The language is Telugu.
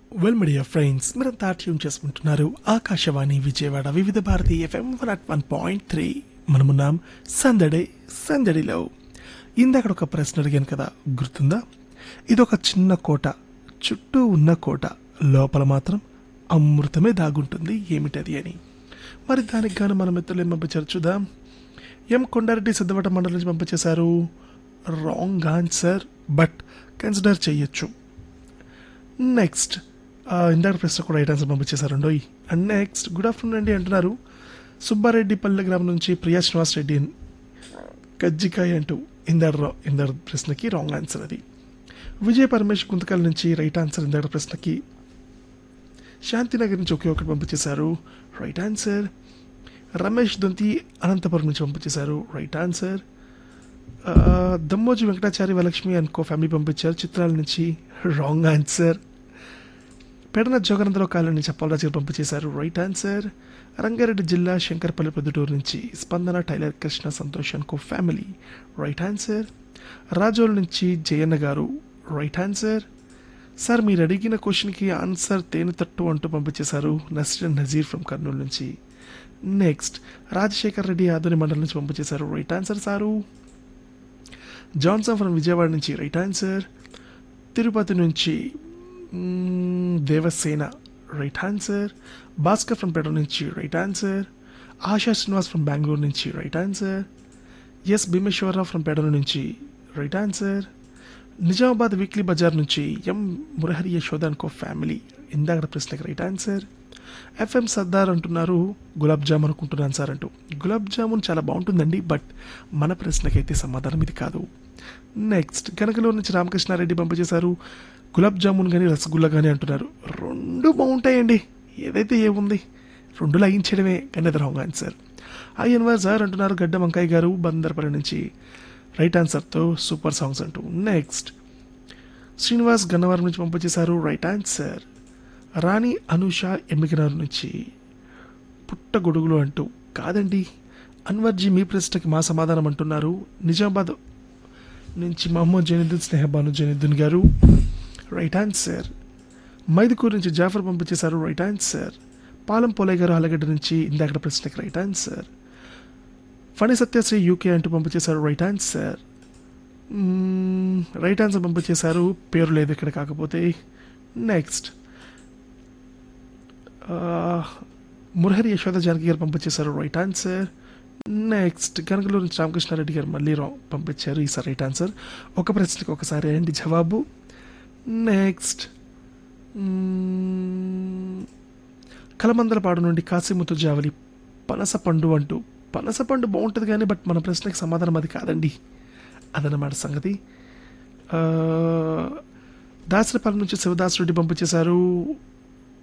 వెల్ మీడియా ఫ్రెండ్స్ మీరంతా ట్యూన్ చేసుకుంటున్నారు Akashvani Vijayawada Vividh Bharati FM one at one point three మనమున్నాం సందడే సందడిలో ఇందాక ఒక ప్రశ్న అడిగాను కదా గుర్తుందా ఇది ఒక చిన్న కోట చుట్టూ ఉన్న కోట లోపల మాత్రం అమృతమే దాగుంటుంది ఏమిటది అని మరి దానికి గాను మన మిత్రులు ఏం పంపించారు చూద్దాం ఎం కొండారెడ్డి సిద్ధవట మండలం నుంచి పంపించేశారు రాంగ్ ఆన్సర్ బట్ కన్సిడర్ చేయొచ్చు నెక్స్ట్ ఇందాక ప్రశ్న కూడా రైట్ ఆన్సర్ పంపించేశారండో అండ్ నెక్స్ట్ గుడ్ ఆఫ్టర్నూన్ అండి అంటున్నారు సుబ్బారెడ్డి పల్లె గ్రామం నుంచి ప్రియా శ్రీనివాస్ రెడ్డి కజ్జికాయ అంటూ ఇందర్ ఇందర్ ప్రశ్నకి రాంగ్ ఆన్సర్ అది విజయ పరమేష్ గుంతకల్ నుంచి రైట్ ఆన్సర్ ఇందర్ ప్రశ్నకి శాంతినగర్ నుంచి ఒకే ఒకటి పంపించేశారు రైట్ ఆన్సర్ రమేష్ దొంతి అనంతపురం నుంచి పంపించేశారు రైట్ ఆన్సర్ ఆ, దమ్మోజీ వెంకటాచారి వరలక్ష్మి అనుకో ఫ్యామిలీ పంపించారు చిత్రాల నుంచి రాంగ్ ఆన్సర్ పెడన జోగనందలో కాలం నుంచి అప్పలరాజు గారు పంపించేశారు రైట్ ఆన్సర్ రంగారెడ్డి జిల్లా శంకర్పల్లి ప్రొద్దుటూరు నుంచి స్పందన టైలర్ కృష్ణ సంతోష్ అనుకో ఫ్యామిలీ రైట్ ఆన్సర్ రాజోల్ నుంచి జయన్న గారు రైట్ ఆన్సర్ సార్ మీరు అడిగిన క్వశ్చన్కి ఆన్సర్ తేనె తట్టు అంటూ పంపించేశారు నస్రిన్ నజీర్ ఫ్రమ్ కర్నూలు నుంచి నెక్స్ట్ రాజశేఖర్ రెడ్డి ఆధుని మండలం నుంచి పంపించేశారు right answer sir Johnson from Vijayawada నుంచి రైట్ ఆన్సర్ తిరుపతి నుంచి మ్మ్, Devasena right answer Bhaskar from Peda నుంచి right answer Asha Srinivas from Bengaluru నుంచి right answer S Bhimeswararao from Pedala నుంచి right answer Nizamabad weekly bazaar నుంచి ఎం మురహరి యశోద అనుకో ఫ్యామిలీ ఇందాక ప్రశ్నకి రైట్ ఆన్సర్ ఎఫ్ఎం సర్దార్ అంటున్నారు గులాబ్ జామ్ అనుకుంటున్నాను సార్ అంటూ గులాబ్ జామున్ చాలా బాగుంటుందండి బట్ మన ప్రశ్నకైతే సమాధానం ఇది కాదు నెక్స్ట్ కనకలో నుంచి రామకృష్ణారెడ్డి పంపించేశారు గులాబ్ జామున్ కానీ రసగుల్లా కానీ అంటున్నారు రెండు బాగుంటాయండి ఏదైతే ఏముంది రెండు లగించడమే కానీ అది రాంగ్ ఆన్సర్ ఐఎన్వర్ సార్ అంటున్నారు గడ్డ వంకాయ గారు బందర్పల్లి నుంచి రైట్ ఆన్సర్తో సూపర్ సాంగ్స్ అంటూ నెక్స్ట్ శ్రీనివాస్ గన్నవరం నుంచి పంపించేశారు రైట్ ఆన్సర్ రాణి అనూష ఎమ్మికనర్ నుంచి పుట్టగొడుగులు అంటూ కాదండి అన్వర్జీ మీ ప్రశ్నకి మా సమాధానం అంటున్నారు నిజామాబాద్ నుంచి మహమ్మద్ జైనుద్దీన్ స్నేహబాను జైనుద్దీన్ గారు రైట్ ఆన్సర్ మైదుకూరు నుంచి జాఫర్ పంపించేశారు రైట్ ఆన్సర్ పాలం పోలయ్య గారు అలగడ్డ నుంచి ఇందాక ప్రశ్నకి right answer Phani Satyasri UK అంటూ పంపించేశారు రైట్ ఆన్సర్ మ్మ్, రైట్ ఆన్సర్ పంపించేశారు పేరు లేదు ఇక్కడ కాకపోతే నెక్స్ట్ ఆ, మురహరి యశోద జానకి గారు పంపించేశారు రైట్ ఆన్సర్ నెక్స్ట్ కనకలూరు నుంచి రామకృష్ణారెడ్డి గారు మళ్ళీ రా పంపించారు ఈసారి రైట్ ఆన్సర్ ఒక ప్రశ్నకి ఒకసారి ఏంటి జవాబు నెక్స్ట్ మ్మ్, కలమందలపాడు నుండి కాశీముత్తు జావలి పనస పండు అంటూ పనస పండు బాగుంటుంది కానీ బట్ మన ప్రశ్నకి సమాధానం అది కాదండి అదనమాట సంగతి ఆ, దాసరపాలెం నుంచి శివదాస్ రెడ్డి పంపించేశారు